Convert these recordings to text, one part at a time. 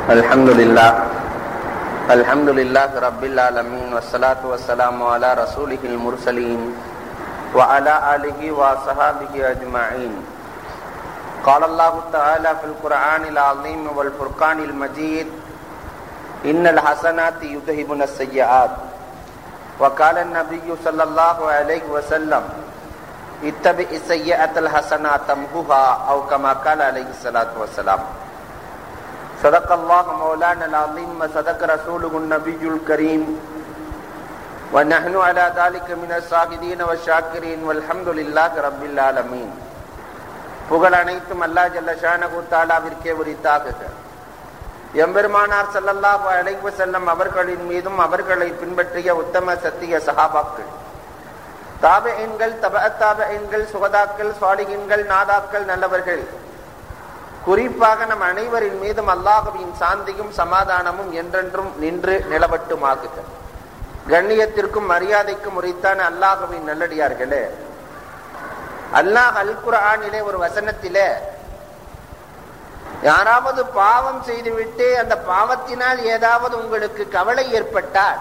الحمد لله الحمد لله رب العالمين والصلاة والسلام على رسوله المرسلين وعلى آله وصحابه أجمعين قال الله تعالى في القرآن العظيم والفرقان المجيد إن الحسنات يذهبن السيئات وقال النبي صلى الله عليه وسلم اتبع السيئة الحسنة تمحها أو كما قال عليه الصلاة والسلام صدق الله مولانا العظيم وصدق رسوله النبي الكريم ونحن على ذلك من الشاهدين والشاكرين والحمد لله رب العالمين புகழ் அனைத்தும் அல்லா ஜல்ல ஷானகு தாலாவிற்கே உரித்தாகுக எம்பெருமானார் ஸல்லல்லாஹு அலைஹி வஸல்லம் அவர்களின் மீதும் அவர்களை பின்பற்றிய உத்தம சத்திய சஹாபாக்கள் தாபெயின்கள் தப தாபெயின்கள் சுகதாக்கள் சுவாலிகின்கள் நாதாக்கள் நல்லவர்கள் குறிப்பாக நம் அனைவரின் மீதும் அல்லாஹுவின் சாந்தியும் சமாதானமும் என்றென்றும் நின்று நிலவட்டுமாகுக கண்ணியத்திற்கும் மரியாதைக்கும் உரித்தான அல்லாஹுவின் நல்லடியார்களே அல்லாஹ் அல் குரானிலே ஒரு வசனத்திலே யாராவது பாவம் செய்துவிட்டு அந்த பாவத்தினால் ஏதாவது உங்களுக்கு கவலை ஏற்பட்டால்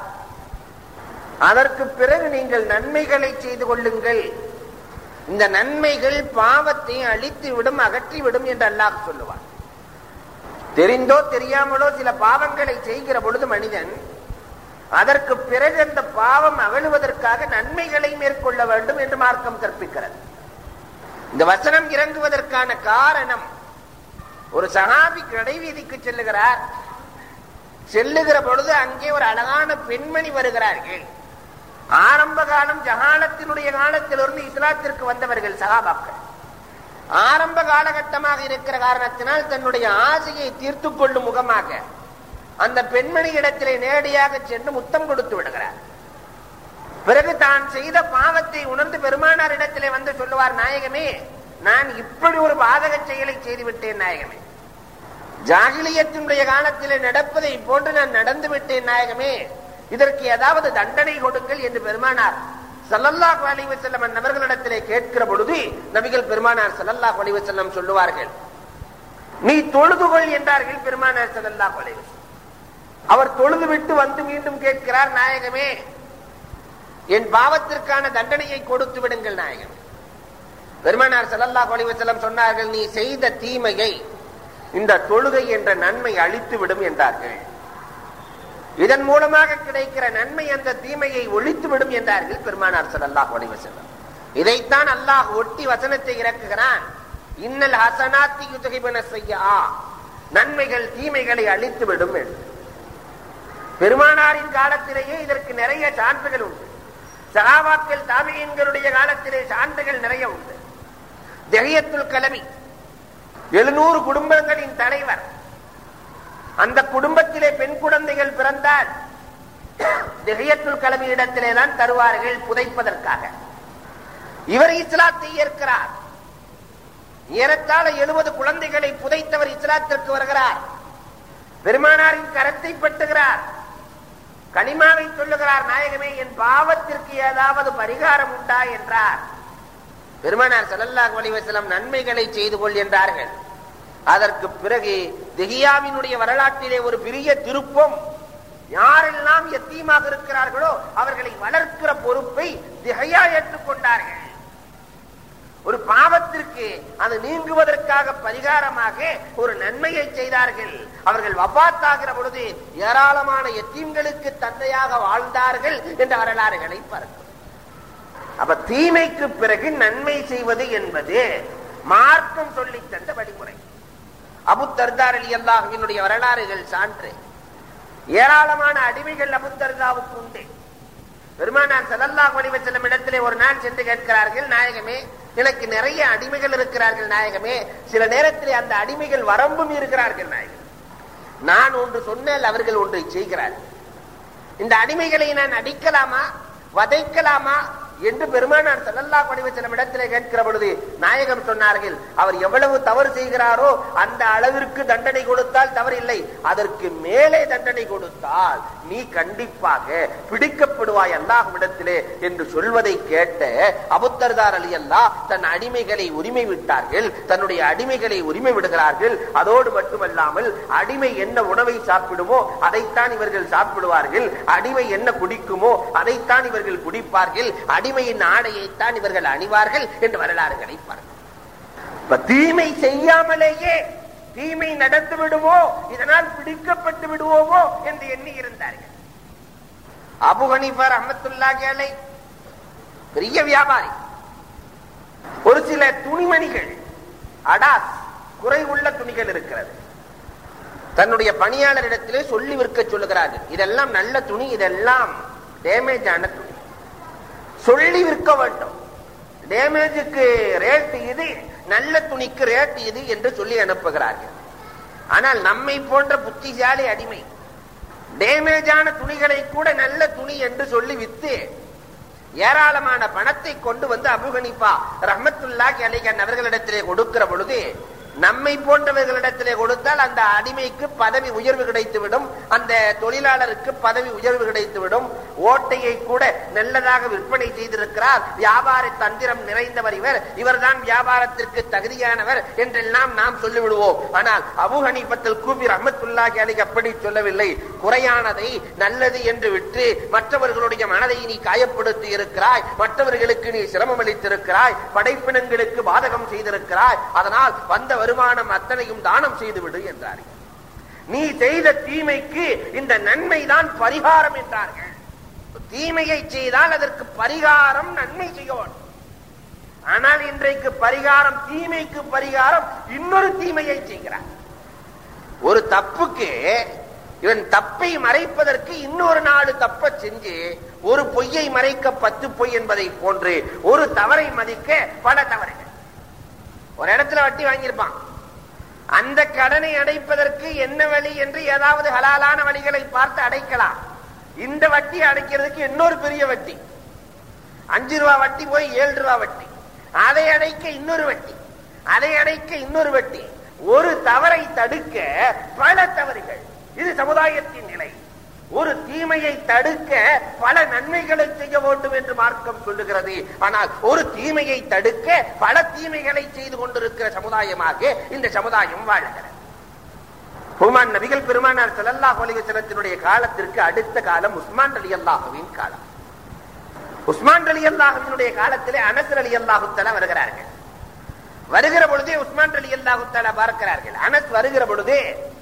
அதற்கு பிறகு நீங்கள் நன்மைகளை செய்து கொள்ளுங்கள் இந்த நன்மைகள் பாவத்தை அழித்து விடும் அகற்றி விடும் என்று அல்லாஹ் சொல்லுவார் தெரிந்தோ தெரியாமலோ சில பாவங்களை செய்கிற பொழுது மனிதன் அதற்கு பிறகு அந்த பாவம் அகழுவதற்காக நன்மைகளை மேற்கொள்ள வேண்டும் என்று மார்க்கம் கற்பிக்கிறது இந்த வசனம் இறங்குவதற்கான காரணம் ஒரு சகாபி கடை வீதிக்கு செல்லுகிறார் செல்லுகிற பொழுது அங்கே ஒரு அழகான பெண்மணி வருகிறார்கள் ஆரம்ப காலம் ஜகாலத்தினுடைய காலத்திலிருந்து இஸ்லாத்திற்கு வந்தவர்கள் சகாபாக்கள் ஆரம்ப காலகட்டமாக இருக்கிற காரணத்தினால் தன்னுடைய ஆசையை தீர்த்து கொள்ளும் முகமாக அந்த பெண்மணி இடத்திலே நேரடியாக சென்று முத்தம் கொடுத்து விடுகிறார் பிறகு தான் செய்த பாவத்தை உணர்ந்து பெருமானார் இடத்திலே வந்து சொல்லுவார் நாயகமே நான் இப்படி ஒரு பாதக செயலை செய்து விட்டேன் நாயகமே ஜாகிலியத்தினுடைய காலத்திலே நடப்பதை போன்று நான் நடந்து விட்டேன் நாயகமே இதற்கு ஏதாவது தண்டனை கொடுங்கள் என்று பெருமானார் சல்லல்லாஹ் அலைவு செல்லம் நபர்களிடத்திலே கேட்கிற பொழுது நபிகள் பெருமானார் சல்லல்லாஹ் அலைவு செல்லம் சொல்லுவார்கள் நீ தொழுதுகொள் என்றார்கள் பெருமானார் சல்லல்லாஹ் அலைவு அவர் தொழுது விட்டு வந்து மீண்டும் கேட்கிறார் நாயகமே என் பாவத்திற்கான தண்டனையை கொடுத்து விடுங்கள் நாயகமே பெருமானார் சல்லல்லாஹ் அலைவு செல்லம் சொன்னார்கள் நீ செய்த தீமையை இந்த தொழுகை என்ற நன்மை அழித்து விடும் என்றார்கள் இதன் மூலமாக கிடைக்கிற நன்மை அந்த தீமையை ஒழித்து விடும் என்றார்கள் பெருமானார் சல்லாஹ் செல்லம் இதைத்தான் அல்லாஹ் ஒட்டி வசனத்தை இறக்குகிறான் இன்னல் ஹசனாத்தி யுதகிபன செய்யா நன்மைகள் தீமைகளை அழித்து விடும் என்று பெருமானாரின் காலத்திலேயே இதற்கு நிறைய சான்றுகள் உண்டு சகாபாக்கள் தாமியன்களுடைய காலத்திலே சான்றுகள் நிறைய உண்டு தெஹியத்துல் கலமி எழுநூறு குடும்பங்களின் தலைவர் அந்த குடும்பத்திலே பெண் குழந்தைகள் பிறந்தால் திகையத்துல் கலவி இடத்திலே தான் தருவார்கள் புதைப்பதற்காக இவர் இஸ்லாத்தை ஏற்கிறார் ஏறத்தாழ எழுபது குழந்தைகளை புதைத்தவர் இஸ்லாத்திற்கு வருகிறார் பெருமானாரின் கரத்தை பட்டுகிறார் கனிமாவை சொல்லுகிறார் நாயகமே என் பாவத்திற்கு ஏதாவது பரிகாரம் உண்டா என்றார் பெருமானார் சல்லல்லாஹ் அலிவசலம் நன்மைகளை செய்து கொள் என்றார்கள் அதற்கு பிறகு திகியாவினுடைய வரலாற்றிலே ஒரு பெரிய திருப்பம் யாரெல்லாம் எத்தீமாக இருக்கிறார்களோ அவர்களை வளர்க்கிற பொறுப்பை திகையா ஏற்றுக்கொண்டார்கள் ஒரு பாவத்திற்கு அது நீங்குவதற்காக பரிகாரமாக ஒரு நன்மையை செய்தார்கள் அவர்கள் வபாத்தாகிற பொழுது ஏராளமான எத்தீம்களுக்கு தந்தையாக வாழ்ந்தார்கள் என்ற வரலாறுகளை பார்க்கிறோம் அப்ப தீமைக்கு பிறகு நன்மை செய்வது என்பது மார்க்கம் சொல்லி தந்த வழிமுறை அபு தர்தார் அலி அல்லாஹுவினுடைய வரலாறுகள் சான்று ஏராளமான அடிமைகள் அபு தர்தாவுக்கு உண்டு பெருமானார் சதல்லாஹ் வடிவ செல்லும் இடத்திலே ஒரு நாள் சென்று கேட்கிறார்கள் நாயகமே எனக்கு நிறைய அடிமைகள் இருக்கிறார்கள் நாயகமே சில நேரத்திலே அந்த அடிமைகள் வரம்பும் இருக்கிறார்கள் நாயகம் நான் ஒன்று சொன்னால் அவர்கள் ஒன்றை செய்கிறார்கள் இந்த அடிமைகளை நான் அடிக்கலாமா வதைக்கலாமா என்று பெருமானார் ஸல்லல்லாஹு அலைஹி வஸல்லம் இடத்திலே கேட்கிற பொழுது நாயகம் சொன்னார்கள் அவர் எவ்வளவு தவறு செய்கிறாரோ அந்த அளவிற்கு தண்டனை கொடுத்தால் தவறில்லை அதற்கு மேலே தண்டனை கொடுத்தால் நீ கண்டிப்பாக பிடிக்கப்படுவாய் அல்லாஹ்விடத்திலே என்று சொல்வதை கேட்ட அபுத்தர்தார் அலி அல்லாஹ் தன் அடிமைகளை உரிமை விட்டார்கள் தன்னுடைய அடிமைகளை உரிமை விடுகிறார்கள் அதோடு மட்டுமல்லாமல் அடிமை என்ன உணவை சாப்பிடுமோ அதைத்தான் இவர்கள் சாப்பிடுவார்கள் அடிமை என்ன குடிக்குமோ அதைத்தான் இவர்கள் குடிப்பார்கள் அடிமையின் ஆடையைத்தான் இவர்கள் அணிவார்கள் என்று வரலாறுகளை பாருங்கள் இப்ப தீமை செய்யாமலேயே தீமை நடந்து விடுமோ இதனால் பிடிக்கப்பட்டு விடுவோமோ என்று எண்ணி இருந்தார்கள் அபு ஹனீஃபர் அஹமத்துல்லாஹி அலை பெரிய வியாபாரி ஒரு சில துணிமணிகள் அடாஸ் குறை உள்ள துணிகள் இருக்கிறது தன்னுடைய பணியாளரிடத்திலே சொல்லி விற்க சொல்லுகிறார்கள் இதெல்லாம் நல்ல துணி இதெல்லாம் டேமேஜ் ஆன துணி சொல்லி விற்க வேண்டும் டேமேஜுக்கு ரேட் இது நல்ல துணிக்கு ரேட் இது என்று சொல்லி அனுப்புகிறார்கள் ஆனால் நம்மை போன்ற புத்திசாலி அடிமை டேமேஜான துணிகளை கூட நல்ல துணி என்று சொல்லி வித்து ஏராளமான பணத்தை கொண்டு வந்து அபுகனிப்பா ரஹமத்துல்லாஹி அலைகன் அவர்களிடத்திலே கொடுக்கிற பொழுது நம்மை போன்றவர்களிடத்திலே கொடுத்தால் அந்த அடிமைக்கு பதவி உயர்வு கிடைத்துவிடும் அந்த தொழிலாளருக்கு பதவி உயர்வு கிடைத்துவிடும் ஓட்டையை கூட நல்லதாக விற்பனை செய்திருக்கிறார் வியாபார தந்திரம் நிறைந்தவர் இவர் இவர்தான் வியாபாரத்திற்கு தகுதியானவர் என்றெல்லாம் நாம் சொல்லிவிடுவோம் ஆனால் அபு ஹனீபத்தில் கூபி ரஹமத்துல்லாஹி அலி அப்படி சொல்லவில்லை குறையானதை நல்லது என்று விட்டு மற்றவர்களுடைய மனதை நீ காயப்படுத்தி இருக்கிறாய் மற்றவர்களுக்கு நீ சிரமம் அளித்திருக்கிறாய் படைப்பினங்களுக்கு பாதகம் செய்திருக்கிறாய் அதனால் வந்த வருமானம் அத்தனையும் தானம் செய்துவிடு என்றார்கள் நீ செய்த தீமைக்கு இந்த நன்மை தான் பரிகாரம் என்றார்கள் தீமையை செய்தால் அதற்கு பரிகாரம் நன்மை செய்ய வேண்டும் ஆனால் இன்றைக்கு பரிகாரம் தீமைக்கு பரிகாரம் இன்னொரு தீமையை செய்கிறார் ஒரு தப்புக்கு இவன் தப்பை மறைப்பதற்கு இன்னொரு நாலு தப்ப செஞ்சு ஒரு பொய்யை மறைக்க பத்து பொய் என்பதை போன்று ஒரு தவறை மதிக்க பல தவறுகள் ஒரு இடத்துல வட்டி வாங்கியிருப்பான் அந்த கடனை அடைப்பதற்கு என்ன வழி என்று ஏதாவது ஹலாலான வழிகளை பார்த்து அடைக்கலாம் இந்த வட்டி அடைக்கிறதுக்கு இன்னொரு பெரிய வட்டி அஞ்சு ரூபா வட்டி போய் ஏழு ரூபா வட்டி அதை அடைக்க இன்னொரு வட்டி அதை அடைக்க இன்னொரு வட்டி ஒரு தவறை தடுக்க பல தவறுகள் இது சமுதாயத்தின் நிலை ஒரு தீமையை தடுக்க பல நன்மைகளை செய்ய வேண்டும் என்று மார்க்கம் சொல்லுகிறது ஆனால் ஒரு தீமையை தடுக்க பல தீமைகளை செய்து கொண்டிருக்கிற சமுதாயமாக இந்த சமுதாயம் வாழ்கிறது ஹுமான் நபிகள் பெருமானார் ஸல்லல்லாஹு அலைஹி வஸல்லத்தினுடைய காலத்திற்கு அடுத்த காலம் உஸ்மான் ரலியல்லாஹுவின் காலம் உஸ்மான் ரலியல்லாஹுவினுடைய காலத்திலே அனஸ் ரலியல்லாஹு தஆலா வருகிறார்கள் வருகிற பொழுதே உஸ்மான் ரலியல்லாஹு தஆலா பார்க்கிறார்கள் அனஸ் வருகிற பொழுதே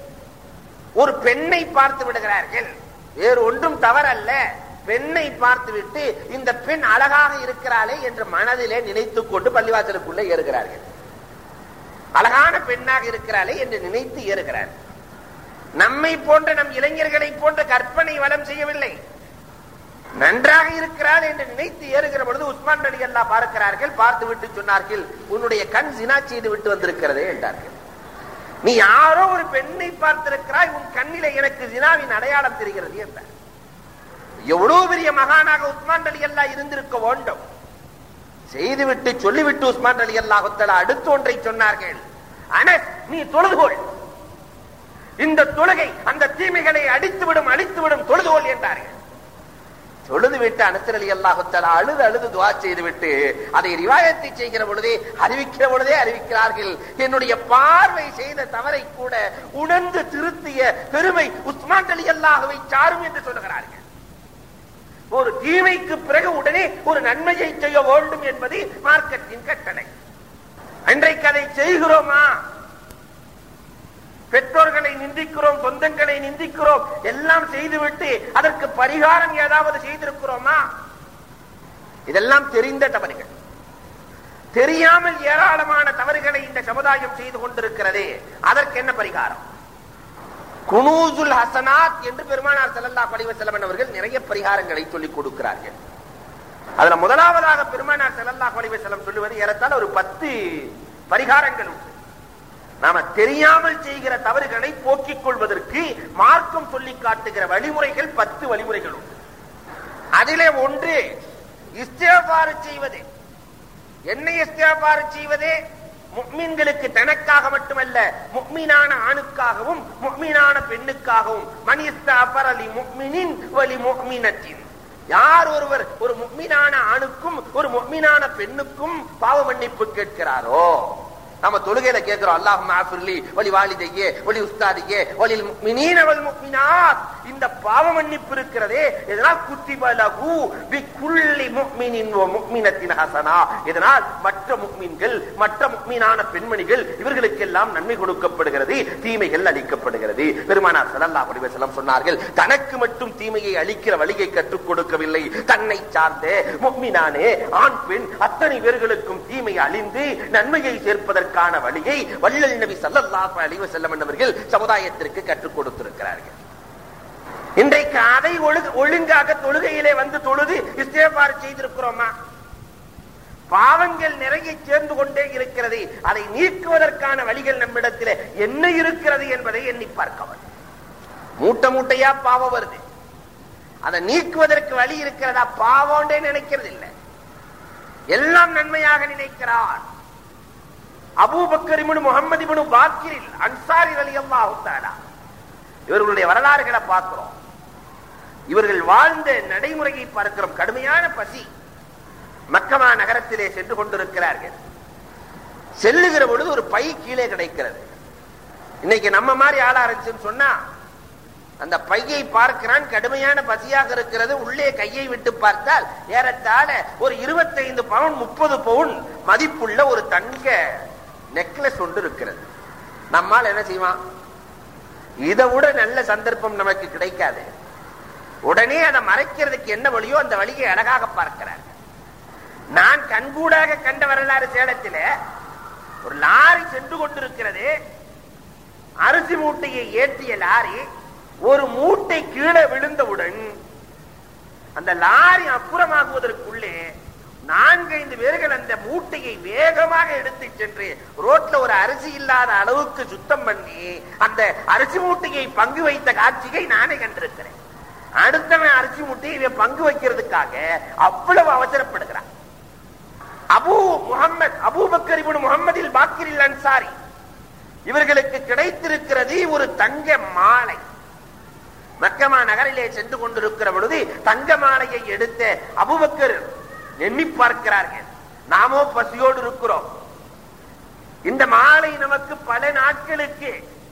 ஒரு பெண்ணை பார்த்து விடுகிறார்கள் வேறு ஒன்றும் தவறல்ல பெண்ணை பார்த்துவிட்டு இந்த பெண் அழகாக இருக்கிறாளே என்று மனதிலே நினைத்துக் கொண்டு பள்ளிவாசலுக்குள்ளே ஏறுகிறார்கள் அழகான பெண்ணாக இருக்கிறாளே என்று நினைத்து ஏறுகிறார் நம்மை போன்ற நம் இளைஞர்களை போன்ற கற்பனை வளம் செய்யவில்லை நன்றாக இருக்கிறாள் என்று நினைத்து ஏறுகிற பொழுது உஸ்மான் அலி அல்லா பார்க்கிறார்கள் பார்த்து விட்டு சொன்னார்கள் உன்னுடைய கண் சினா செய்து விட்டு வந்திருக்கிறதே என்றார்கள் நீ யாரோ ஒரு பெண்ணை பார்த்திருக்கிறாய் உன் கண்ணிலே எனக்கு ஜினாவின் அடையாளம் தெரிகிறது என்றார் எவ்வளவு பெரிய மகானாக உஸ்மான் அலி அல்லா இருந்திருக்க வேண்டும் செய்துவிட்டு சொல்லிவிட்டு உஸ்மான் அலி அல்லாஹுத்தலா அடுத்த ஒன்றை சொன்னார்கள் அனஸ் நீ தொழுதுகொள் இந்த தொழுகை அந்த தீமைகளை அடித்துவிடும் அழித்துவிடும் தொழுதுகொள் என்றார்கள் தொழுது விட்டு அனசர் அலி அல்லாஹுத்தலா அழுது அழுது துவா செய்து விட்டு அதை ரிவாயத்தை செய்கிற பொழுதே அறிவிக்கிற பொழுதே அறிவிக்கிறார்கள் என்னுடைய பார்வை செய்த தவறை கூட உணர்ந்து திருத்திய பெருமை உஸ்மான் அலி அல்லாஹுவை சாரும் என்று சொல்லுகிறார்கள் ஒரு தீமைக்கு பிறகு உடனே ஒரு நன்மையை செய்ய வேண்டும் என்பது மார்க்கத்தின் கட்டளை அன்றைக்கு அதை செய்கிறோமா பெற்றோர்களை நிந்திக்கிறோம் சொந்தங்களை நிந்திக்கிறோம் எல்லாம் செய்துவிட்டு அதற்கு பரிகாரம் ஏதாவது செய்திருக்கிறோமா இதெல்லாம் தெரிந்த தவறுகள் தெரியாமல் ஏராளமான தவறுகளை இந்த சமுதாயம் செய்து கொண்டிருக்கிறதே அதற்கு என்ன பரிகாரம் குனூசுல் ஹசனாத் என்று பெருமானார் செல்லல்லா படிவ செலவன் அவர்கள் நிறைய பரிகாரங்களை சொல்லிக் கொடுக்கிறார்கள் அதுல முதலாவதாக பெருமானார் செல்லல்லா படிவ செலம் சொல்லுவது ஏறத்தால் ஒரு பத்து பரிகாரங்கள் உண்டு நாம தெரியாமல் செய்கிற தவறுகளை போக்கிக் கொள்வதற்கு மார்க்கம் சொல்லி காட்டுகிற வழிமுறைகள் பத்து வழிமுறைகள் உண்டு அதிலே ஒன்று இஸ்தியாபாறு செய்வது என்ன இஸ்தியாபாறு செய்வது முக்மீன்களுக்கு தனக்காக மட்டுமல்ல முக்மீனான ஆணுக்காகவும் முக்மீனான பெண்ணுக்காகவும் மனிஸ்தாபர் அலி முக்மினின் வலி முக்மினத்தின் யார் ஒருவர் ஒரு முக்மீனான ஆணுக்கும் ஒரு முக்மீனான பெண்ணுக்கும் பாவ மன்னிப்பு கேட்கிறாரோ நம்ம தொழுகையில கேட்கிறோம் அல்லாஹ் மாஃபிர்லி வலி வாலிதையே வலி உஸ்தாதியே வலி முக்மினீன வல் முக்மினாத் இந்த பாவ மன்னிப்பு இருக்கிறதே இதனால் குத்திப லஹு பி குல்லி முக்மினின் வ முக்மினத்தின் ஹசனா இதனால் மற்ற முக்மீன்கள் மற்ற முக்மீனான பெண்மணிகள் இவர்களுக்கெல்லாம் நன்மை கொடுக்கப்படுகிறது தீமைகள் அளிக்கப்படுகிறது பெருமானார் ஸல்லல்லாஹு அலைஹி வஸல்லம் சொன்னார்கள் தனக்கு மட்டும் தீமையை அளிக்கிற வழியை கற்றுக் கொடுக்கவில்லை தன்னை சார்ந்த முக்மினானே ஆண் பெண் அத்தனை பேர்களுக்கும் தீமை அழிந்து நன்மையை சேர்ப்பதற்கான வழியை வள்ளல் நபி ஸல்லல்லாஹு அலைஹி வஸல்லம் என்பவர்கள் சமுதாயத்திற்கு கற்றுக் கொடுத்திருக்கிறார்கள் இன்றைக்கு அதை ஒழுங்கு ஒழுங்காக தொழுகையிலே வந்து தொழுது இஸ்தேபார் செய்திருக்கிறோமா பாவங்கள் நிறைய சேர்ந்து கொண்டே இருக்கிறது அதை நீக்குவதற்கான வழிகள் நம்மிடத்தில் என்ன இருக்கிறது என்பதை எண்ணி பார்க்க வேண்டும் மூட்டை மூட்டையா பாவம் வருது அதை நீக்குவதற்கு வழி இருக்கிறதா பாவம்ன்றே நினைக்கிறது இல்லை எல்லாம் நன்மையாக நினைக்கிறார் அபூபக்கர் இப்னு முகமது இப்னு பாக்கிரில் அன்சாரி ரலியல்லாஹு தஆலா இவர்களுடைய வரலாறுகளை பார்க்கிறோம் இவர்கள் வாழ்ந்த நடைமுறையை பார்க்கிறோம் கடுமையான பசி மக்கமா நகரத்திலே சென்று கொண்டிருக்கிறார்கள் செல்லுகிற பொழுது ஒரு பை கீழே கிடைக்கிறது இன்னைக்கு நம்ம மாதிரி ஆள ஆரம்பிச்சுன்னு சொன்னா அந்த பையை பார்க்கிறான் கடுமையான பசியாக இருக்கிறது உள்ளே கையை விட்டு பார்த்தால் ஏறத்தாழ ஒரு இருபத்தைந்து பவுன் முப்பது பவுன் மதிப்புள்ள ஒரு தங்க நெக்லஸ் ஒன்று இருக்கிறது நம்மால் என்ன செய்வான் இதை விட நல்ல சந்தர்ப்பம் நமக்கு கிடைக்காது உடனே அதை மறைக்கிறதுக்கு என்ன வழியோ அந்த வழியை அழகாக பார்க்கிறார் நான் கண்கூடாக கண்ட வரலாறு சேலத்தில் ஒரு லாரி சென்று கொண்டிருக்கிறது அரிசி மூட்டையை ஏற்றிய லாரி ஒரு மூட்டை கீழே விழுந்தவுடன் அந்த லாரி அப்புறமாகுவதற்குள்ளே நான்கைந்து பேர்கள் அந்த மூட்டையை வேகமாக எடுத்து சென்று ரோட்ல ஒரு அரிசி இல்லாத அளவுக்கு சுத்தம் பண்ணி அந்த அரிசி மூட்டையை பங்கு வைத்த காட்சியை நானே கண்டிருக்கிறேன் அடுத்தவன் அரிசி மூட்டையை இவன் பங்கு வைக்கிறதுக்காக அவ்வளவு அவசரப்படுகிறான் அபு முகமது அபூபக்கர் இப்னு முகமதில் பாக்கிரில் அன்சாரி இவர்களுக்கு கிடைத்திருக்கிறது ஒரு தங்க மாலை மக்கமா நகரிலே சென்று கொண்டிருக்கிற பொழுது தங்க மாலையை எடுத்த அபுபக்கர் எண்ணி பார்க்கிறார்கள் நாமோ பசியோடு இருக்கிறோம் இந்த மாலை நமக்கு பல நாட்களுக்கு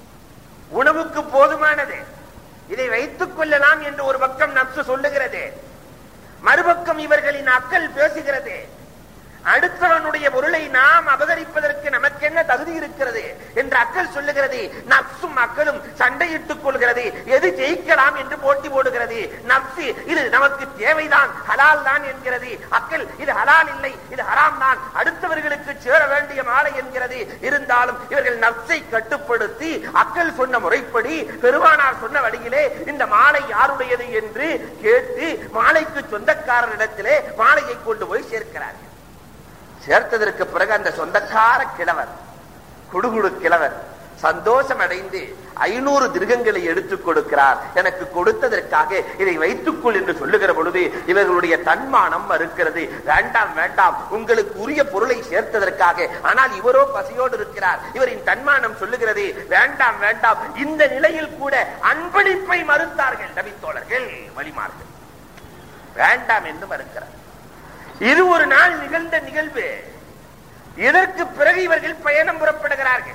உணவுக்கு போதுமானது இதை வைத்துக் கொள்ளலாம் என்று ஒரு பக்கம் நப்சு சொல்லுகிறது மறுபக்கம் இவர்களின் அக்கல் பேசுகிறது அடுத்தவனுடைய பொருளை நாம் அபகரிப்பதற்கு நமக்கு என்ன தகுதி இருக்கிறது என்று அக்கள் சொல்லுகிறது நப்சும் மக்களும் சண்டையிட்டுக் கொள்கிறது எது ஜெயிக்கலாம் என்று போட்டி போடுகிறது நப்சு இது நமக்கு தேவைதான் ஹலால் தான் என்கிறது அக்கள் இது ஹலால் இல்லை இது ஹராம் தான் அடுத்தவர்களுக்கு சேர வேண்டிய மாலை என்கிறது இருந்தாலும் இவர்கள் நப்சை கட்டுப்படுத்தி அக்கள் சொன்ன முறைப்படி பெருமானார் சொன்ன வழியிலே இந்த மாலை யாருடையது என்று கேட்டு மாலைக்கு சொந்தக்காரரிடத்திலே மாலையை கொண்டு போய் சேர்க்கிறார்கள் சேர்த்ததற்கு பிறகு அந்த சொந்தக்கார கிழவர் குடுகுடு கிழவர் சந்தோஷம் அடைந்து ஐநூறு திருகங்களை எடுத்துக் கொடுக்கிறார் எனக்கு கொடுத்ததற்காக இதை வைத்துக்கொள் என்று சொல்லுகிற பொழுது இவர்களுடைய தன்மானம் மறுக்கிறது வேண்டாம் வேண்டாம் உங்களுக்கு உரிய பொருளை சேர்த்ததற்காக ஆனால் இவரோ பசியோடு இருக்கிறார் இவரின் தன்மானம் சொல்லுகிறது வேண்டாம் வேண்டாம் இந்த நிலையில் கூட அன்பளிப்பை மறுத்தார்கள் நபித்தோழர்கள் வழிமார்கள் வேண்டாம் என்று மறுக்கிறார் இது ஒரு நாள் நிகழ்ந்த நிகழ்வு இதற்கு பிறகு இவர்கள் பயணம் புறப்படுகிறார்கள்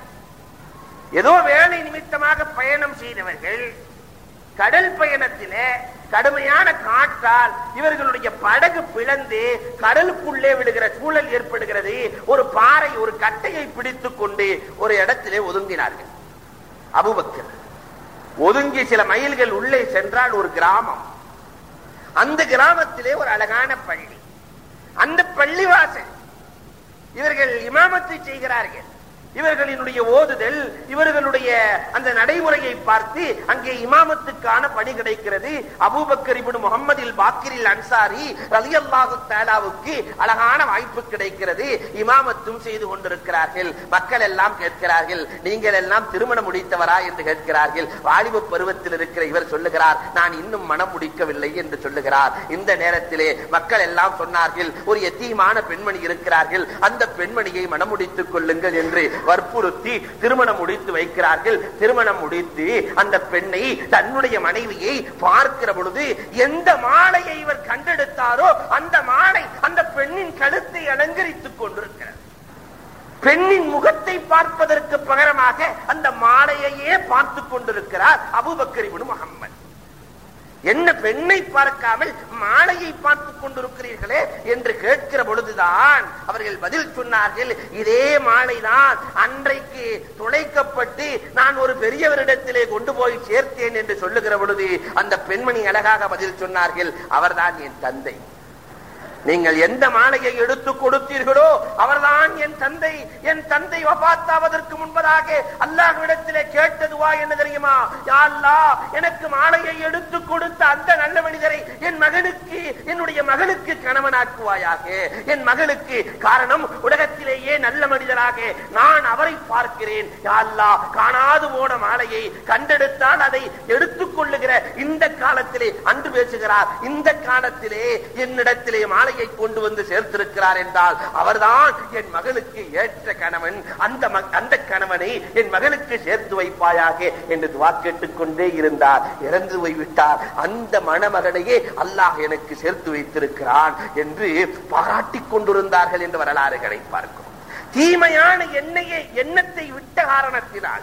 ஏதோ வேலை நிமித்தமாக பயணம் செய்தவர்கள் கடல் பயணத்திலே கடுமையான காற்றால் இவர்களுடைய படகு பிளந்து கடலுக்குள்ளே விடுகிற சூழல் ஏற்படுகிறது ஒரு பாறை ஒரு கட்டையை பிடித்துக் கொண்டு ஒரு இடத்திலே ஒதுங்கினார்கள் அபுபக்கர் ஒதுங்கி சில மைல்கள் உள்ளே சென்றால் ஒரு கிராமம் அந்த கிராமத்திலே ஒரு அழகான பள்ளி அந்த பள்ளிவாசல் இவர்கள் இமாமத்தை செய்கிறார்கள் இவர்களினுடைய ஓதுதல் இவர்களுடைய அந்த நடைமுறையை பார்த்து அங்கே இமாமத்துக்கான பணி கிடைக்கிறது அபூபக்கர் இப்னு முகமதில் பாக்கிரில் அன்சாரி ரலியல்லாஹு தஆலாவுக்கு அழகான வாய்ப்பு கிடைக்கிறது இமாமத்தும் செய்து கொண்டிருக்கிறார்கள் மக்கள் எல்லாம் கேட்கிறார்கள் நீங்கள் எல்லாம் திருமணம் முடித்தவரா என்று கேட்கிறார்கள் வாலிப பருவத்தில் இருக்கிற இவர் சொல்லுகிறார் நான் இன்னும் மனம் முடிக்கவில்லை என்று சொல்லுகிறார் இந்த நேரத்திலே மக்கள் எல்லாம் சொன்னார்கள் ஒரு எத்தீமான பெண்மணி இருக்கிறார்கள் அந்த பெண்மணியை மனம் முடித்துக் கொள்ளுங்கள் என்று வற்புறுத்தி திருமணம் முடித்து வைக்கிறார்கள் திருமணம் முடித்து அந்த பெண்ணை தன்னுடைய மனைவியை பார்க்கிற பொழுது எந்த மாலையை இவர் கண்டெடுத்தாரோ அந்த மாலை அந்த பெண்ணின் கழுத்தை அலங்கரித்துக் கொண்டிருக்கிறது பெண்ணின் முகத்தை பார்ப்பதற்கு பகரமாக அந்த மாலையையே பார்த்துக் கொண்டிருக்கிறார் அபுபக்கர் இப்னு முகம்மது என்ன பெண்ணை பார்க்காமல் மாலையை பார்த்துக் கொண்டிருக்கிறீர்களே என்று கேட்கிற பொழுதுதான் அவர்கள் பதில் சொன்னார்கள் இதே மாலைதான் அன்றைக்கு துளைக்கப்பட்டு நான் ஒரு பெரியவரிடத்திலே கொண்டு போய் சேர்த்தேன் என்று சொல்லுகிற பொழுது அந்த பெண்மணி அழகாக பதில் சொன்னார்கள் அவர்தான் என் தந்தை நீங்கள் எந்த மாலையை எடுத்து கொடுத்தீர்களோ அவர்தான் என் தந்தை என் தந்தை வபாத்தாவதற்கு முன்பதாக அல்லாஹ்விடத்திலே கேட்டதுவா என்ன தெரியுமா யா அல்லாஹ் எனக்கு மாலையை எடுத்து கொடுத்த அந்த நல்ல மனிதரை என் மகனுக்கு என்னுடைய மகனுக்கு கணவனாக்குவாயாக என் மகனுக்கு காரணம் உலகத்திலேயே நல்ல மனிதராக நான் அவரை பார்க்கிறேன் யா அல்லாஹ் காணாது போன மாலையை கண்டெடுத்தால் அதை எடுத்துக் கொள்ளுகிற இந்த காலத்திலே அன்று பேசுகிறார் இந்த காலத்திலே என்னிடத்திலே மாலையை கொண்டு வந்து சேர்த்திருக்கிறார் என்றால் அவர்தான் என் மகனுக்கு ஏற்ற கணவன் அந்த மக- அந்த கணவனை என் மகனுக்கு சேர்த்து வைப்பாயாக என்று துவா கேட்டுக் கொண்டே இருந்தார் இறந்து போய்விட்டார் அந்த மணமகனையே அல்லாஹ் எனக்கு சேர்த்து வைத்திருக்கிறான் என்று பாராட்டிக் கொண்டிருந்தார்கள் என்று வரலாறுகளை பார்க்கிறோம் தீமையான எண்ணெயை எண்ணத்தை விட்ட காரணத்தினால்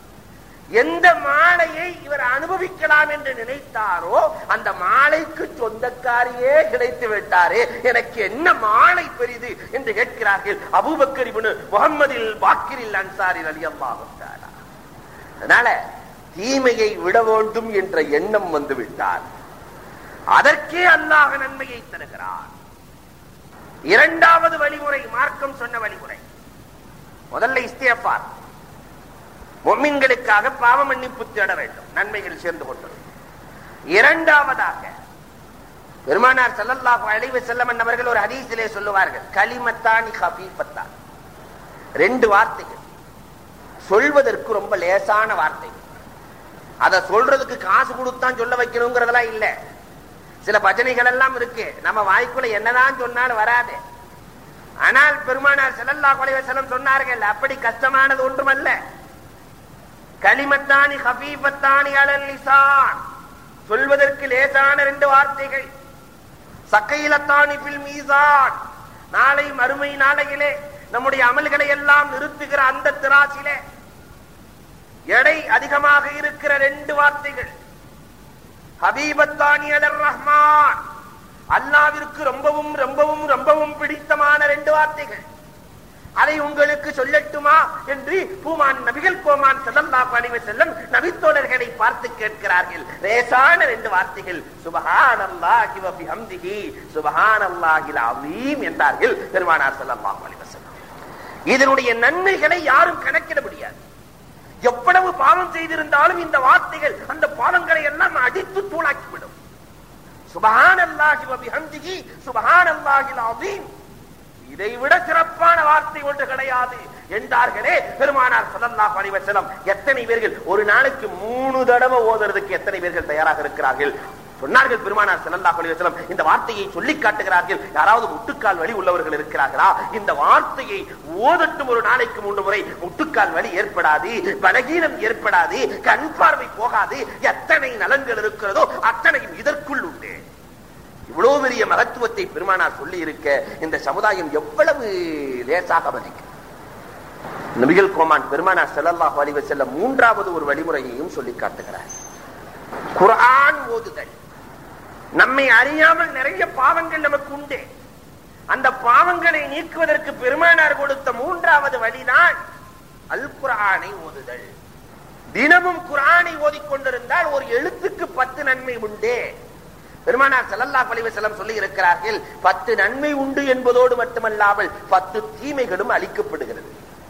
எந்த மாலையை இவர் அனுபவிக்கலாம் என்று நினைத்தாரோ அந்த மாலைக்கு சொந்தக்காரியே கிடைத்து விட்டாரே எனக்கு என்ன மாலை பெரிது என்று கேட்கிறார்கள் அபூபக்கர் இப்னு முகம்மதில் பாக்கிரில் அன்சாரி ரலியல்லாஹு தஆலா அதனால தீமையை விட வேண்டும் என்ற எண்ணம் வந்து விட்டார் அதற்கே அல்லாஹ் நன்மையை தருகிறார் இரண்டாவது வழிமுறை மார்க்கம் சொன்ன வழிமுறை முதல்ல இஸ்தியஃபார் மொம்மின்களுக்காக பாவ மன்னிப்பு தேட வேண்டும் நன்மைகள் சேர்ந்து கொண்டது இரண்டாவதாக பெருமானார் ஸல்லல்லாஹு அலைஹி வஸல்லம் அவர்கள் ஒரு ஹதீஸிலே சொல்லுவார்கள் கலிமத்தானி ஹபீபத்தான் ரெண்டு வார்த்தைகள் சொல்வதற்கு ரொம்ப லேசான வார்த்தை அத சொல்றதுக்கு காசு கொடுத்தான் சொல்ல வைக்கணுங்கிறதெல்லாம் இல்ல சில பஜனைகள் எல்லாம் இருக்கு நம்ம வாய்க்குள்ள என்னதான் சொன்னாலும் வராது ஆனால் பெருமானார் ஸல்லல்லாஹு அலைஹி வஸல்லம் சொன்னார்கள் அப்படி கஷ்டமானது ஒன்றுமல்ல கலிமத்தானி ஹபீபத்தானி அலல் லிசான் சொல்வதற்கு லேசான ரெண்டு வார்த்தைகள் சக்கையிலத்தானி பில் மீசான் நாளை மறுமை நாளையிலே நம்முடைய அமல்களை எல்லாம் நிறுத்துகிற அந்த திராசிலே எடை அதிகமாக இருக்கிற ரெண்டு வார்த்தைகள் ஹபீபத்தானி அலர் ரஹ்மான் அல்லாவிற்கு ரொம்பவும் ரொம்பவும் ரொம்பவும் பிடித்தமான ரெண்டு வார்த்தைகள் அதை உங்களுக்கு சொல்லட்டுமா என்று பூமான் நபிகள் கோமான் ஸல்லல்லாஹு அலைஹி வஸல்லம் நபித்தோழர்களை பார்த்து கேட்கிறார்கள் லேசான ரெண்டு வார்த்தைகள் சுபஹானல்லாஹி வ பிஹம்திஹி சுபஹானல்லாஹில் அஸீம் என்றார்கள் பெருமானார் ஸல்லல்லாஹு அலைஹி வஸல்லம் இதனுடைய நன்மைகளை யாரும் கணக்கிட முடியாது எவ்வளவு பாவம் செய்திருந்தாலும் இந்த வார்த்தைகள் அந்த பாவங்களை எல்லாம் அடித்து தூளாக்கிவிடும் சுபஹானல்லாஹி வ பிஹம்திஹி சுபஹானல்லாஹில் அஸீம் இதை விட சிறப்பான வார்த்தை ஒன்று கிடையாது என்றார்களே பெருமானார் ஸல்லல்லாஹு அலைஹி வஸல்லம் எத்தனை பேர்கள் ஒரு நாளைக்கு மூணு தடவை ஓதுறதுக்கு எத்தனை பேர்கள் தயாராக இருக்கிறார்கள் சொன்னார்கள் பெருமானார் ஸல்லல்லாஹு அலைஹி வஸல்லம் இந்த வார்த்தையை சொல்லி காட்டுகிறார்கள் யாராவது முட்டுக்கால் வலி உள்ளவர்கள் இருக்கிறார்களா இந்த வார்த்தையை ஓதட்டும் ஒரு நாளைக்கு மூன்று முறை முட்டுக்கால் வலி ஏற்படாது பலகீனம் ஏற்படாது கண் பார்வை போகாது எத்தனை நலன்கள் இருக்கிறதோ அத்தனையும் இதற்குள் உண்டு இவ்வளவு பெரிய மகத்துவத்தை பெருமானார் சொல்லி இருக்க இந்த சமுதாயம் எவ்வளவு லேசாக மதிக்கும் நபிகள் கோமான் பெருமானார் ஸல்லல்லாஹு அலைஹி வஸல்லம் மூன்றாவது ஒரு வழிமுறையையும் சொல்லி காட்டுகிறார் குர்ஆன் ஓதுதல் நம்மை அறியாமல் நிறைய பாவங்கள் நமக்கு உண்டு அந்த பாவங்களை நீக்குவதற்கு பெருமானார் கொடுத்த மூன்றாவது வழிதான் அல் குர்ஆனை ஓதுதல் தினமும் குர்ஆனை ஓதிக்கொண்டிருந்தால் ஒரு எழுத்துக்கு பத்து நன்மை உண்டே பெருமானார் ஸல்லல்லாஹு அலைஹி வஸல்லம் சொல்லி இருக்கிறார்கள் பத்து நன்மை உண்டு என்பதோடு மட்டுமல்லாமல் பத்து தீமைகளும் அளிக்கப்படுகிறது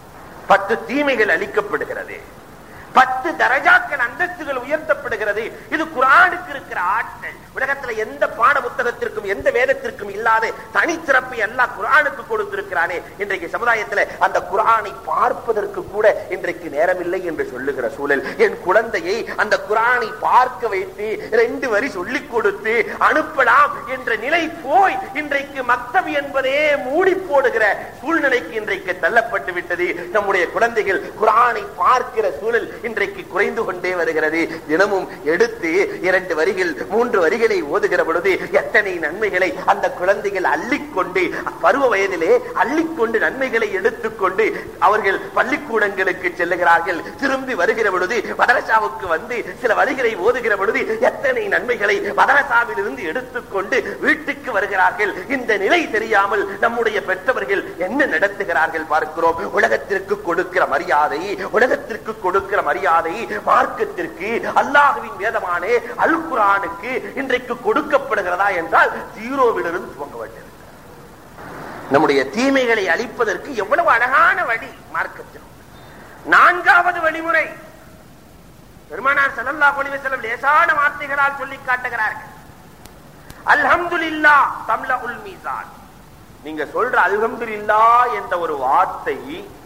பத்து தீமைகள் அளிக்கப்படுகிறது பத்து தரஜாக்கள் அந்தஸ்துகள் உயர்த்தப்படுகிறது இது குரானுக்கு இருக்கிற ஆற்றல் உலகத்துல எந்த பாட புத்தகத்திற்கும் எந்த வேதத்திற்கும் இல்லாத தனிச்சிறப்பை எல்லாம் குரானுக்கு கொடுத்திருக்கிறானே இன்றைக்கு சமுதாயத்துல அந்த குரானை பார்ப்பதற்கு கூட இன்றைக்கு நேரமில்லை என்று சொல்லுகிற சூழல் என் குழந்தையை அந்த குரானை பார்க்க வைத்து ரெண்டு வரி சொல்லிக் கொடுத்து அனுப்பலாம் என்ற நிலை போய் இன்றைக்கு மக்தப் என்பதே மூடி போடுகிற சூழ்நிலைக்கு இன்றைக்கு தள்ளப்பட்டு விட்டது நம்முடைய குழந்தைகள் குரானை பார்க்கிற சூழல் இன்றைக்கு குறைந்து கொண்டே வருகிறது தினமும் எடுத்து இரண்டு வரிகள் மூன்று வரிகளை ஓதுகிற பொழுது எத்தனை நன்மைகளை அந்த குழந்தைகள் அள்ளிக்கொண்டு பருவ வயதிலே அள்ளிக்கொண்டு நன்மைகளை எடுத்துக்கொண்டு அவர்கள் பள்ளிக்கூடங்களுக்கு செல்லுகிறார்கள் திரும்பி வருகிற பொழுது மதரசாவுக்கு வந்து சில வரிகளை ஓதுகிற பொழுது எத்தனை நன்மைகளை மதரசாவில் இருந்து எடுத்துக்கொண்டு வீட்டுக்கு வருகிறார்கள் இந்த நிலை தெரியாமல் நம்முடைய பெற்றவர்கள் என்ன நடத்துகிறார்கள் பார்க்கிறோம் உலகத்திற்கு கொடுக்கிற மரியாதை உலகத்திற்கு கொடுக்கிற மரியாதை மார்க்கத்திற்கு அல்லாஹுவின் வேதமான அல் குரானுக்கு இன்றைக்கு கொடுக்கப்படுகிறதா என்றால் ஜீரோவிலிருந்து துவங்க வேண்டியது நம்முடைய தீமைகளை அழிப்பதற்கு எவ்வளவு அழகான வழி மார்க்கத்தில் நான்காவது வழிமுறை பெருமானார் ஸல்லல்லாஹு அலைஹி வஸல்லம் லேசான வார்த்தைகளால் சொல்லி காட்டுகிறார்கள் அல்ஹம்துலில்லா தம்லஉல் மீசான் நீங்க சொல்ற அல்ஹம்துலில்லா என்ற ஒரு வார்த்தை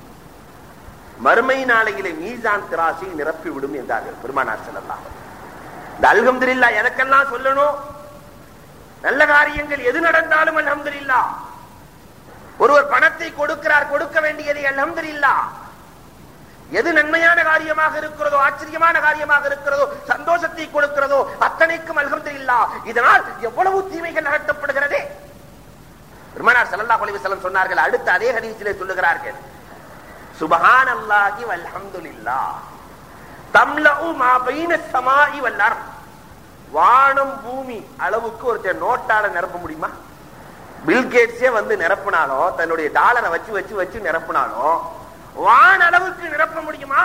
மறுமை நாளையிலே மீசான் திராசை நிரப்பி விடும் என்றார்கள் பெருமானார் ஸல்லல்லாஹு அலைஹி வஸல்லம். இந்த அல்ஹம்துலில்லா எதற்கெல்லாம் சொல்லணும் நல்ல காரியங்கள் எது நடந்தாலும் அல்ஹம்துலில்லா ஒருவர் பணத்தை கொடுக்கிறார் கொடுக்க வேண்டியதை அல்ஹம்துலில்லா எது நன்மையான காரியமாக இருக்கிறதோ ஆச்சரியமான காரியமாக இருக்கிறதோ சந்தோஷத்தை கொடுக்கிறதோ அத்தனைக்கும் அல்ஹம்துலில்லா இதனால் எவ்வளவு தீமைகள் அகற்றப்படுகிறதே பெருமானார் ஸல்லல்லாஹு அலைஹி வஸல்லம் சொன்னார்கள் அடுத்த அதே ஹதீஸிலே சொல்லுகிறார்கள் சுபஹான் அல்லாஹி வல்ஹம்துலில்லா தம்லஉ மா பைன ஸமாஇ வல் அர்த் வானம் பூமி அளவுக்கு ஒருத்தர் நோட்டால நிரப்ப முடியுமா பில் கேட்ஸே வந்து நிரப்பினாலும் தன்னுடைய டாலரை வச்சு வச்சு வச்சு நிரப்பினாலும் வான் அளவுக்கு நிரப்ப முடியுமா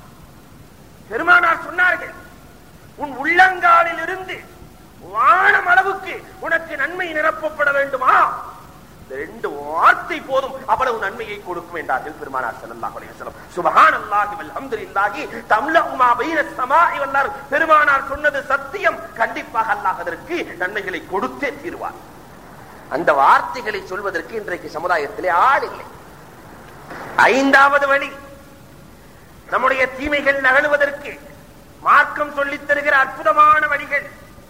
பெருமானார் சொன்னார்கள் உன் உள்ளங்காலில் இருந்து வானம் அளவுக்கு உனக்கு நன்மை நிரப்பப்பட வேண்டுமா இந்த ரெண்டு வார்த்தை போதும் அவ்வளவு நன்மையை கொடுக்கும் என்றார்கள் பெருமானார் ஸல்லல்லாஹு அலைஹி வஸல்லம் சுப்ஹானல்லாஹி வல்ஹம்துலில்லாஹி தம்லஉ மா பைன ஸமாஇ வல் அர்த் பெருமானார் சொன்னது சத்தியம் கண்டிப்பாக அல்லாஹ் அதற்கு நன்மைகளை கொடுத்தே தீருவார் அந்த வார்த்தைகளை சொல்வதற்கு இன்றைக்கு சமுதாயத்திலே ஆள் இல்லை ஐந்தாவது வழி நம்முடைய தீமைகள் நகழுவதற்கு மார்க்கம் சொல்லித் தருகிற அற்புதமான வழிகள்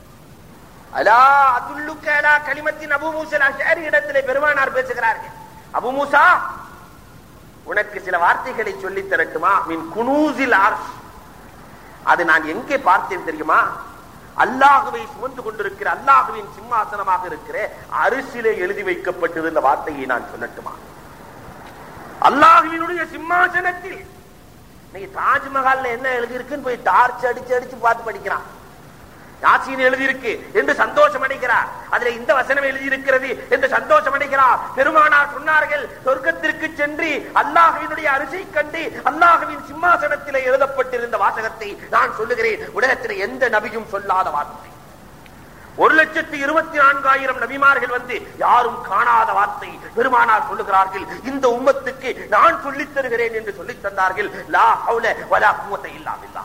அலா அதுல்லுக்க அலா கலிமத்தின் அபு மூசல் அஷாரி இடத்திலே பெருமானார் பேசுகிறார்கள் அபு மூசா உனக்கு சில வார்த்தைகளை சொல்லித் தரட்டுமா மின் குனூசில் ஆர்ஷ் அது நான் எங்கே பார்த்தேன் தெரியுமா அல்லாஹுவை சுமந்து கொண்டிருக்கிற அல்லாஹுவின் சிம்மாசனமாக இருக்கிற அரிசிலே எழுதி வைக்கப்பட்டது இந்த வார்த்தையை நான் சொல்லட்டுமா அல்லாஹுவினுடைய சிம்மாசனத்தில் இன்னைக்கு தாஜ்மஹால்ல என்ன எழுதி இருக்குன்னு போய் டார்ச் அடிச்சு அடிச்சு பார்த்து படிக்கிறான் யாசீன் எழுதியிருக்கு என்று சந்தோஷம் அடைகிறார் அதுல இந்த வசனம் எழுதி இருக்கிறது என்று சந்தோஷம் அடைகிறார் பெருமானார் சொன்னார்கள் சொர்க்கத்திற்கு சென்று அல்லாஹுவினுடைய அரிசி கண்டு அல்லாஹுவின் சிம்மாசனத்திலே எழுதப்பட்டிருந்த வாசகத்தை நான் சொல்லுகிறேன் உலகத்தில் எந்த நபியும் சொல்லாத வார்த்தை ஒரு லட்சத்து இருபத்தி நான்காயிரம் நபிமார்கள் வந்து யாரும் காணாத வார்த்தை பெருமானார் சொல்லுகிறார்கள் இந்த உம்மத்துக்கு நான் சொல்லித் தருகிறேன் என்று சொல்லித் தந்தார்கள் லா ஹவுல வலா குவத்தை இல்லாமில்லா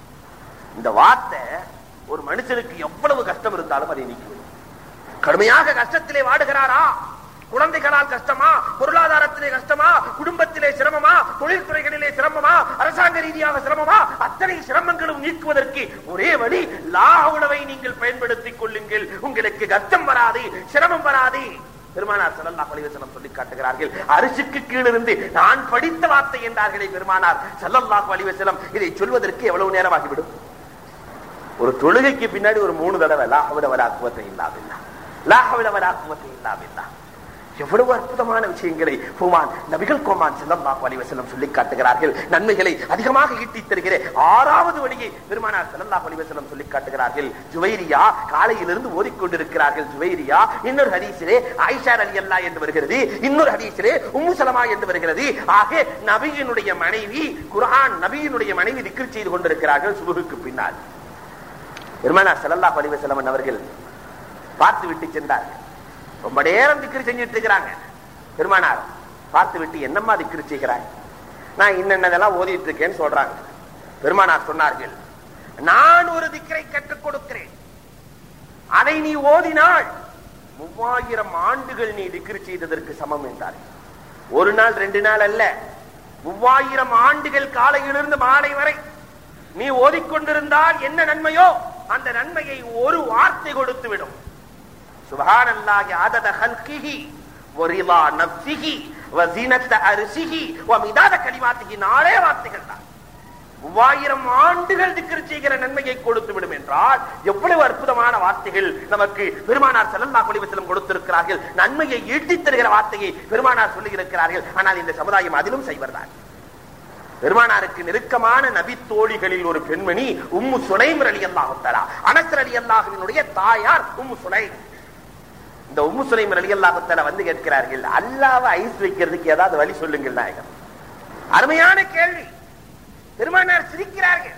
இந்த வார்த்தை ஒரு மனுஷனுக்கு எவ்வளவு கஷ்டம் இருந்தாலும் அதை நீக்கிவிடும் கடுமையாக கஷ்டத்திலே வாடுகிறாரா குழந்தைகளால் கஷ்டமா பொருளாதாரத்திலே கஷ்டமா குடும்பத்திலே சிரமமா தொழில்துறைகளிலே சிரமமா அரசாங்க ரீதியாக சிரமமா அத்தனை சிரமங்களும் நீக்குவதற்கு ஒரே வழி லா உணவை நீங்கள் பயன்படுத்திக் கொள்ளுங்கள் உங்களுக்கு கஷ்டம் வராது சிரமம் வராது பெருமானார் ஸல்லல்லாஹு அலைஹி வஸல்லம் சொல்லி காட்டுகிறார்கள் அரிசிக்கு கீழிருந்து நான் படித்த வார்த்தை என்றார்களே பெருமானார் ஸல்லல்லாஹு அலைஹி வஸல்லம் இதை சொல்வதற்கு எவ்வளவு நேரம் ஆகிவிடும் ஒரு தொழுகைக்கு பின்னாடி ஒரு மூணு தடவை லாஹவிட வர அக்குவத்தை இல்லாவில்லா லாஹவிட வர அக்குவத்தை இல்லாவில்லா எவ்வளவு அற்புதமான விஷயங்களை பூமான் நபிகள் கோமான் ஸல்லல்லாஹு அலைஹி வஸல்லம் சொல்லி காட்டுகிறார்கள் நன்மைகளை அதிகமாக ஈட்டித் தருகிற ஆறாவது வழியை பெருமானார் ஸல்லல்லாஹு அலைஹி வஸல்லம் சொல்லி காட்டுகிறார்கள் ஜுவைரியா காலையிலிருந்து ஓதிக்கொண்டிருக்கிறார்கள் ஜுவைரியா இன்னொரு ஹதீஸிலே ஆயிஷா ரலியல்லாஹு என்று வருகிறது இன்னொரு ஹதீஸிலே உம்மு சலமா என்று வருகிறது ஆக நபியினுடைய மனைவி குர்ஆன் நபியினுடைய மனைவி திக்ர் செய்து கொண்டிருக்கிறார்கள் சுபுகுக்கு பின்னால் பெருமானார் ஸல்லல்லாஹு அலைஹி வஸல்லம் அவர்கள் பார்த்து விட்டு சென்றார்கள் ரொம்ப நேரம் திக்ரு செஞ்சுட்டு இருக்கிறாங்க பெருமானார் பார்த்து விட்டு என்னம்மா திக்ரு செய்கிறாய் நான் இன்னென்னதெல்லாம் ஓதிட்டு இருக்கேன்னு சொல்றாங்க பெருமானார் சொன்னார்கள் நான் ஒரு திக்கரை கற்றுக் கொடுக்கிறேன் அதை நீ ஓதினால் மூவாயிரம் ஆண்டுகள் நீ திக்ரு செய்ததற்கு சமம் என்றார் ஒரு நாள் ரெண்டு நாள் அல்ல மூவாயிரம் ஆண்டுகள் காலையிலிருந்து மாலை வரை நீ ஓதிக்கொண்டிருந்தால் என்ன நன்மையோ அந்த நன்மையை ஒரு வார்த்தை கொடுத்து விடும் சுபஹானல்லாஹி அதத ஹல்கிஹி வரிலா நஃப்ஸிஹி வஸீனத்த அர்ஷிஹி வமிதாத கலிமாத்திஹி நாளே வார்த்தைகள் தான் மூவாயிரம் ஆண்டுகள் திக்ரு செய்கிற நன்மையை கொடுத்து விடும் என்றால் எவ்வளவு அற்புதமான வார்த்தைகள் நமக்கு பெருமானார் ஸல்லல்லாஹு அலைஹி வஸல்லம் கொடுத்திருக்கிறார்கள் நன்மையை ஈட்டித் தருகிற வார்த்தையை பெருமானார் சொல்லி இருக்கிறார்கள் ஆனால் இந்த சமுதாயம் அதிலும் செய்வர்தான் பெருமானாருக்கு நெருக்கமான நபி தோழிகளில் ஒரு பெண்மணி உம்மு சுலைம் அலி அல்லாஹுத்தலா அனசர் அலி அல்லாஹுவினுடைய தாயார் உம்மு சுலைம் இந்த உம்மு சுலைம் அலி அல்லாஹுத்தலா வந்து கேட்கிறார்கள் அல்லாவை ஐஸ் வைக்கிறதுக்கு ஏதாவது வழி சொல்லுங்கள் நாயகம் அருமையான கேள்வி பெருமானார் சிரிக்கிறார்கள்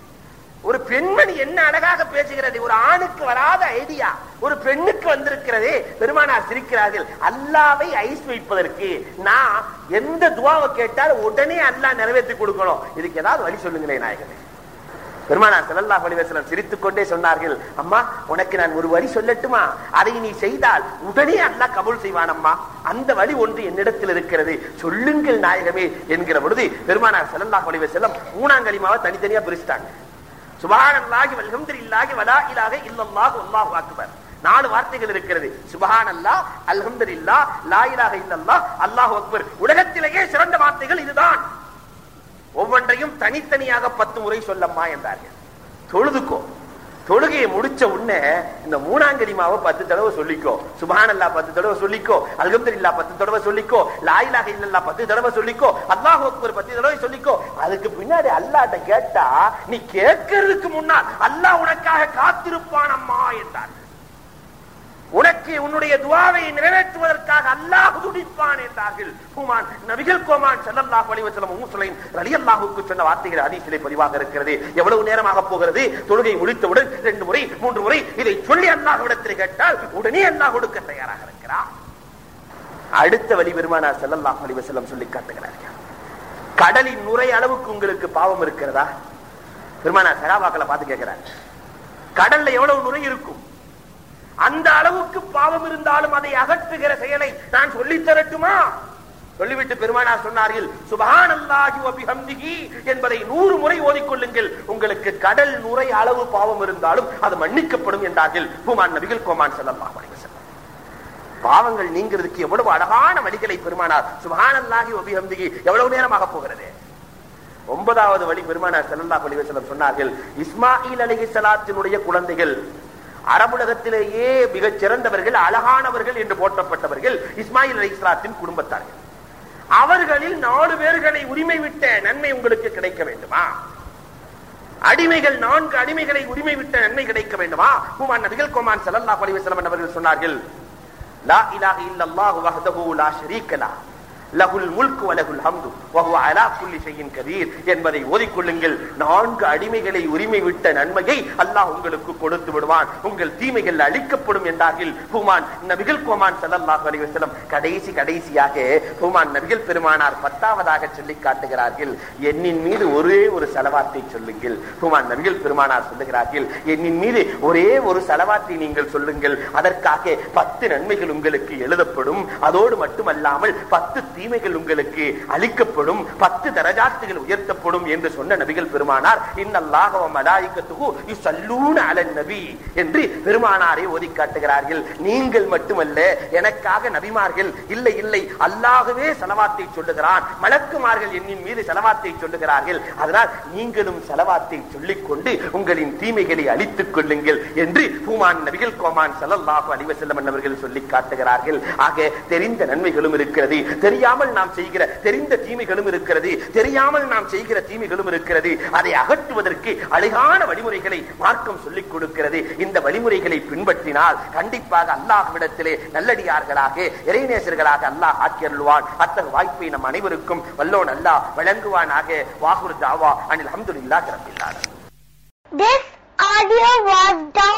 ஒரு பெண்மணி என்ன அழகாக பேசுகிறது ஒரு ஆணுக்கு வராத ஐடியா ஒரு பெண்ணுக்கு வந்திருக்கிறதே பெருமானார் சிரிக்கிறார்கள் அல்லாவை ஐஸ் வைப்பதற்கு நான் எந்த துவாவை கேட்டால் உடனே அல்லாஹ் நிறைவேற்றி கொடுக்கணும் இதுக்கு ஏதாவது வழி சொல்லுங்களேன் நாயகமே பெருமானார் ஸல்லல்லாஹு அலைஹி வஸல்லம் சிரித்துக் கொண்டே சொன்னார்கள் அம்மா உனக்கு நான் ஒரு வழி சொல்லட்டுமா அதை நீ செய்தால் உடனே அல்லாஹ் கபூல் செய்வான் அம்மா அந்த வழி ஒன்று என்னிடத்தில் இருக்கிறது சொல்லுங்கள் நாயகமே என்கிற பொழுது பெருமானார் ஸல்லல்லாஹு அலைஹி வஸல்லம் மூணாங்கலிமாவை தனித்தனியா பிரிச்சிட்டாங்க சுபஹானல்லாஹி வல்ஹம்துலில்லாஹி வலா இலாஹ இல்லல்லாஹு வல்லாஹு அக்பர் நாலு வார்த்தைகள் இருக்கிறது சுபஹானல்லாஹ் அல்ஹம்துலில்லாஹ் லா இலாஹ இல்லல்லாஹ் அல்லாஹு அக்பர் உலகத்திலேயே சிறந்த வார்த்தைகள் இதுதான் ஒவ்வொன்றையும் தனித்தனியாக பத்து முறை சொல்லம்மா என்றார்கள் தொழுதுக்கோ தொழுகையை முடிச்ச உடனே இந்த மூணாங்கலிமாவை பத்து தடவை சொல்லிக்கோ சுபானல்லா பத்து தடவை சொல்லிக்கோ அல்கம்துல்லா பத்து தடவை சொல்லிக்கோ லாயிலாக இல்லல்லா பத்து தடவை சொல்லிக்கோ அல்லாஹ் அக்பர் பத்து தடவை சொல்லிக்கோ அதுக்கு பின்னாடி அல்லாட்ட கேட்டா நீ கேட்கறதுக்கு முன்னால் அல்லாஹ் உனக்காக காத்திருப்பான் அம்மா என்றார் உனக்கு உன்னுடைய துவாவை நிறைவேற்றுவதற்காக அல்லாஹ் துடிப்பான் என்றார்கள் ஹுமான் நபிகள் கோமான் ஸல்லல்லாஹு அலைஹி வஸல்லம் உம்மு சுலைம் ரலியல்லாஹுக்கு சொன்ன வார்த்தைகள் ஹதீஸிலே பதிவாக இருக்கிறது எவ்வளவு நேரமாக போகிறது தொழுகை முடித்தவுடன் ரெண்டு முறை மூன்று முறை இதை சொல்லி அல்லாஹ்விடத்தில் கேட்டால் உடனே அல்லாஹ் கொடுக்க தயாராக இருக்கிறார் அடுத்த வழி பெருமானார் ஸல்லல்லாஹு அலைஹி வஸல்லம் சொல்லி காட்டுகிறார்கள் கடலின் நுரை அளவுக்கு உங்களுக்கு பாவம் இருக்கிறதா பெருமானார் சகாபாக்களை பார்த்து கேட்கிறார் கடல்ல எவ்வளவு நுரை இருக்கும் அந்த அளவுக்கு பாவம் இருந்தாலும் அதை அகற்றுகிற செயலை நான் சொல்லித் தரட்டுமா சொல்லிவிட்டு பெருமானார் சொன்னார்கள் சுபஹான் அல்லாஹி வபிஹம்திஹி என்பதை நூறு முறை ஓதிக்கொள்ளுங்கள் உங்களுக்கு கடல் நுரை அளவு பாவம் இருந்தாலும் அது மன்னிக்கப்படும் என்றார்கள் ஹுமான் நபிகள் கோமான் ஸல்லல்லாஹு அலைஹி வஸல்லம் பாவங்கள் நீங்கிறதுக்கு எவ்வளவு அழகான வழிகளை பெருமானார் சுபஹான் அல்லாஹி வபிஹம்திஹி எவ்வளவு நேரமாக போகிறது ஒன்பதாவது வழி பெருமானார் ஸல்லல்லாஹு அலைஹி வஸல்லம் சொன்னார்கள் இஸ்மாயில் அலைஹிஸ்ஸலாத்தினுடைய குழந்தைகள் அரபுலகத்திலேயே மிகச் சிறந்தவர்கள் அழகானவர்கள் என்று போற்றப்பட்டவர்கள் இஸ்மாயில் அலி இஸ்லாத்தின் குடும்பத்தார்கள் அவர்களில் நாலு பேர்களை உரிமை விட்ட நன்மை உங்களுக்கு கிடைக்க வேண்டுமா அடிமைகள் நான்கு அடிமைகளை உரிமை விட்ட நன்மை கிடைக்க வேண்டுமா ஹுமான் நபிகள் கோமான் ஸல்லல்லாஹு அலைஹி வஸல்லம் அவர்கள் சொன்னார்கள் லா இலாஹ இல்லல்லாஹு வஹ்தஹு லா ஷரீக லஹ் லகுல் முல்கு வலகுல் ஹம்து வஹுவ அலா குல்லி ஷைஇன் கதீர் என்பதை ஓதிக்கொள்ளுங்கள் நான்கு அடிமைகளை உரிமை விட்ட நன்மையை அல்லாஹ் உங்களுக்கு கொடுத்து விடுவான் உங்கள் தீமைகள் அழிக்கப்படும் என்றார்கள் ஹுமான் நபிகள் கோமான் ஸல்லல்லாஹு அலைஹி வஸல்லம் கடைசி கடைசியாக ஹுமான் நபிகள் பெருமானார் பத்தாவதாக சொல்லி காட்டுகிறார்கள் என்னின் மீது ஒரே ஒரு செலவாத்தை சொல்லுங்கள் ஹுமான் நபிகள் பெருமானார் சொல்லுகிறார்கள் என்னின் மீது ஒரே ஒரு செலவாத்தை நீங்கள் சொல்லுங்கள் அதற்காக பத்து நன்மைகள் உங்களுக்கு எழுதப்படும் அதோடு மட்டுமல்லாமல் பத்து தீமைகள் உங்களுக்கு அளிக்கப்படும் பத்து தரஜாத்துகள் உயர்த்தப்படும் என்று சொன்ன நபிகள் பெருமானார் இன்னல்லாக மலாய்க்கத்துகு யுசல்லூன அலன் நபி என்று பெருமானாரை ஓதி காட்டுகிறார்கள் நீங்கள் மட்டுமல்ல எனக்காக நபிமார்கள் இல்லை இல்லை அல்லாகவே செலவாத்தை சொல்லுகிறான் மலக்குமார்கள் என்னின் மீது செலவாத்தை சொல்லுகிறார்கள் அதனால் நீங்களும் செலவாத்தை சொல்லிக் கொண்டு உங்களின் தீமைகளை அழித்துக் கொள்ளுங்கள் என்று பூமான் நபிகள் கோமான் ஸல்லல்லாஹு அலைஹி வஸல்லம் அவர்கள் சொல்லி காட்டுகிறார்கள் ஆக தெரிந்த நன்மைகளும் இருக்கிறது தெரியாமல் நாம் செய்கிற தெரிந்த தீமைகளும் இருக்கிறது தெரியாமல் நாம் செய்கிற தீமைகளும் இருக்கிறது அதை அகற்றுவதற்கு அழகான வழிமுறைகளை மார்க்கம் சொல்லிக் கொடுக்கிறது இந்த வழிமுறைகளை பின்பற்றினால் கண்டிப்பாக அல்லாஹ்விடத்திலே நல்லடியார்களாக இறைநேசர்களாக அல்லாஹ் ஆக்கியருள்வான் அத்தகைய வாய்ப்பை நம் அனைவருக்கும் வல்லோன் அல்லாஹ் வழங்குவானாக வாகுர் தாவா அனில் அஹமதுல்லாஹி ரப்பில் ஆலமீன் This audio was downloaded